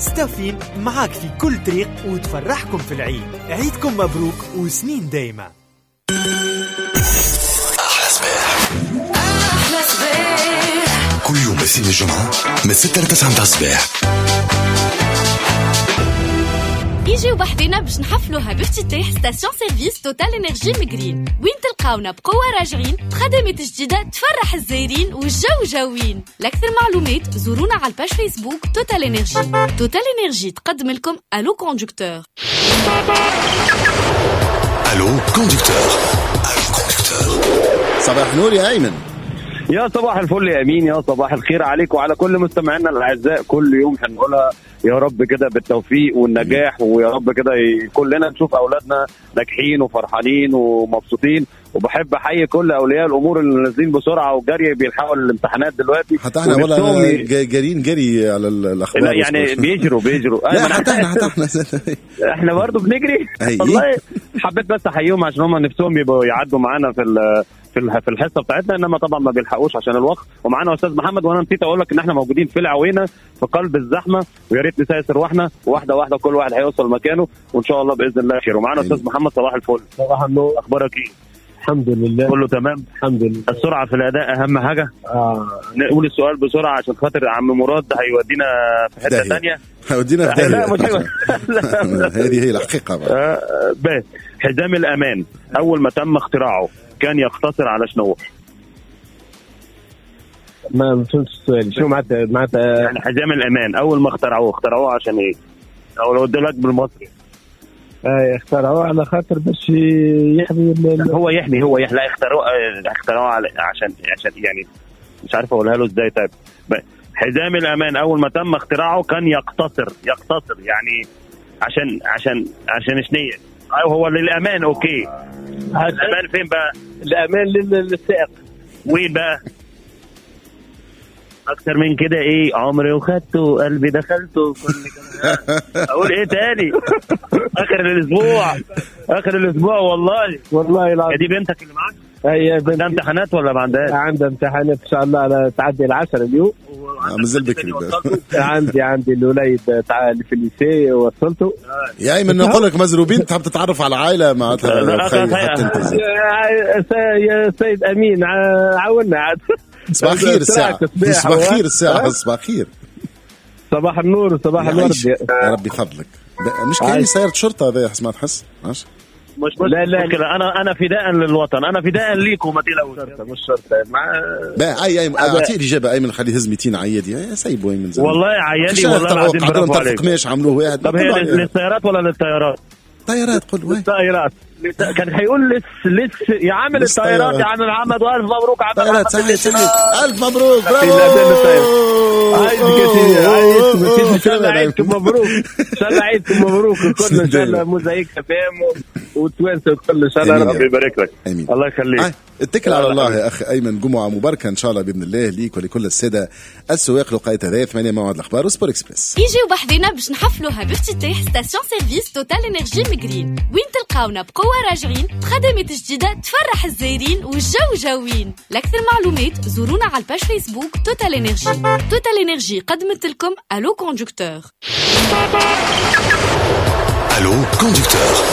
ستافين معاك في كل طريق وتفرحكم في العيد عيدكم مبروك وسنين دايمة أحلى صباح كل يوم بسين الجمعة من 6 ل 9 متاع الصباح يجيو بحذنا باش نحفلوها بافتتاح ستاسيون سيرفيس توتال انرجي مجرين وين تلقاونا بقوة راجعين بخدمات جديدة تفرح الزايرين والجو جوين لأكثر معلومات زورونا على الباج فيسبوك توتال انرجي توتال انرجي تقدم لكم الو كوندكتور الو كوندكتور الو كوندكتور صباح نور يا ايمن يا صباح الفل يا امين يا صباح الخير عليك وعلى كل مستمعينا الاعزاء كل يوم هنقولها يا رب كده بالتوفيق والنجاح ويا رب كده ي- كلنا نشوف اولادنا ناجحين وفرحانين ومبسوطين وبحب احيي كل اولياء الامور اللي نازلين بسرعه وجري بيلحقوا الامتحانات دلوقتي حتى احنا ونفسهم ولا ي- جا- جارين جري على ال- الاخبار لا يعني بيجروا بيجروا أيوة، لا أنا حتى احنا عارف. حتى احنا احنا برضه بنجري أي. والله حبيت بس احييهم عشان هم نفسهم يبقوا يعدوا معانا في ال- في ال- في الحصه بتاعتنا انما طبعا ما بيلحقوش عشان الوقت ومعانا استاذ محمد وانا نسيت اقول لك ان احنا موجودين في العوينه في قلب الزحمه ويا ريت نسيسر واحنا واحده واحده كل واحد هيوصل مكانه وان شاء الله باذن الله خير ومعانا أيوة. استاذ محمد صباح الفل صباح النور اخبارك ايه؟ الحمد لله كله تمام الحمد لله السرعه في الاداء اهم حاجه آه. نقول السؤال بسرعه عشان خاطر عم مراد هيودينا في حته داهية. ثانيه ودينا في لا مش داهية. هيود- لا، لا. هذه هي الحقيقه بقى. آه، بس حزام الامان اول ما تم اختراعه كان يقتصر على شنو؟ ما ما فهمتش السؤال شنو معناتها معناتها يعني حزام الامان اول ما اخترعوه اخترعوه عشان ايه؟ او لو ادوا لك بالمصري آه اخترعوه على خاطر باش يحمي ال- ال- هو يحمي هو يحمي لا اخترعوه آه، اخترعوه على- عشان عشان يعني مش عارف اقولها له ازاي طيب ب- حزام الامان اول ما تم اختراعه كان يقتصر يقتصر يعني عشان عشان عشان شنية أيوه هو للامان اوكي الامان فين بقى؟ الامان لل- للسائق وين بقى؟ اكتر من كده ايه عمري وخدته قلبي دخلته كل كده اقول ايه تاني اخر الاسبوع اخر الاسبوع والله والله يا العظيم دي بنتك اللي معاك هي عندها بنت امتحانات ولا ما عندهاش عندها امتحانات ان شاء الله على تعدي العشرة اليوم آه، مازال بكري بقى. عندي عندي الوليد تاع اللي في الليسي وصلته يا ايمن نقول لك مزروبين تحب تتعرف على عائله معناتها لا، خي- لا، حتى انت زين. يا سي- يا سيد امين ع- عاونا عاد صباح خير الساعه صباح صباح خير و- الساعه ها؟ صباح خير صباح النور وصباح الورد يعيش. يا- يا ربي فضلك ب- مش كان عايش. سيارة شرطة هذا حسب ما تحس ماشي مش مش لا، لا. مشكله انا انا فداء للوطن انا فداء ليكم ما تقلقوش شرطة مش شرطة مع بقى اي اي اعطيه الاجابه ايمن خليه يهز 200 عيادي يا سيبه ايمن زين والله عيالي والله العظيم قدروا برافو طرف عليك قماش عملوه واحد طب هي لل- للسيارات ولا للطيارات؟ طيارات قل وين طائرات كان هيقول لس لس يا عم لس الطيارات يا طيارات. عم محمد والف مبروك عبد طيارات الرحمن صحيح صحيح الف مبروك في الأداء برافو عايزك يا سيدي عايزك ان شاء الله عيدكم مبروك ان شاء الله عيدكم مبروك الكل ان شاء الله موزايك فاهم والتوانسه الكل ان شاء الله آمين. ربي ربي يبارك لك امين الله يخليك آه، اتكل على الله يا اخ ايمن جمعه مباركه ان شاء الله باذن الله ليك ولكل الساده السواق لقايه هذا ثمانية موعد الاخبار وسبور اكسبريس يجيو بحذنا باش نحفلوها بافتتاح ستاسيون سيرفيس توتال انرجي مجرين وين تلقاونا بقوة راجعين بخدمات جديدة تفرح الزايرين والجو جوين لأكثر معلومات زورونا على الباج فيسبوك توتال انرجي توتال انرجي قدمت لكم الو كوندكتور الو كوندكتور